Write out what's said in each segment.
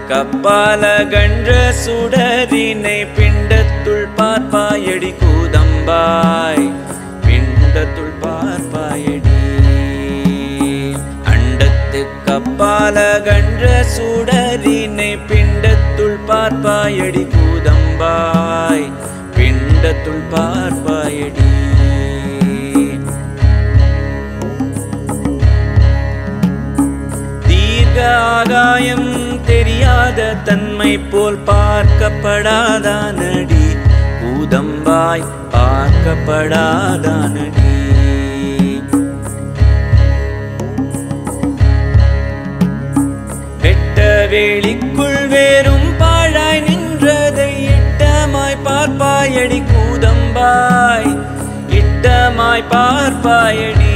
கப்பால கன்ற சுடரினை பிண்டத்துள் பார்ப்பாயடி கூதம்பாய் பிண்டத்துள் பார்ப்பாயடி அண்டத்து கப்பால கன்ற சுடரினை பிண்டத்துள் பார்ப்பாயடி கூதம்பாய் பிண்டத்துள் பார்ப்பாயடி தீர்க்க ஆகாயம் தெரியாத தன்மை போல் பார்க்கப்படாதானடி பூதம்பாய் பார்க்கப்படாதானடி வெட்ட வேலிக்குள் வேறும் பாழாய் நின்றதை இட்டமாய் பார்ப்பாயடி கூதம்பாய் இட்டமாய் பார்ப்பாயடி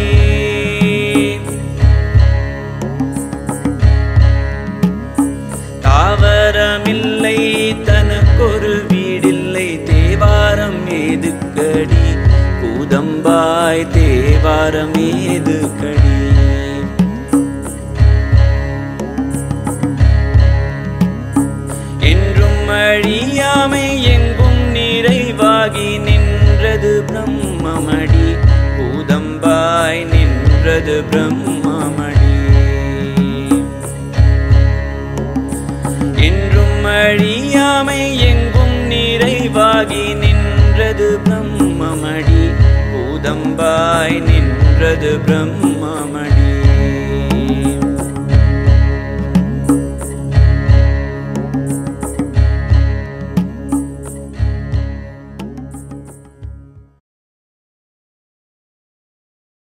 தாவரமில்லை தனக்கொரு வீடில்லை தேவாரம் ஏதுக்கடி கூதம்பாய் தேவாரம் ஏதுக்கடி என்றும் அழியாமை எங்கும் நிறைவாகி நின்றது பிரம்மமடி பூதம்பாய் நின்றது பிரம்மமடி என்றும் அழியாமை எங்கும் நிறைவாகி நின்றது பிரம்மமடி பூதம்பாய் நின்றது பிரம்மமடி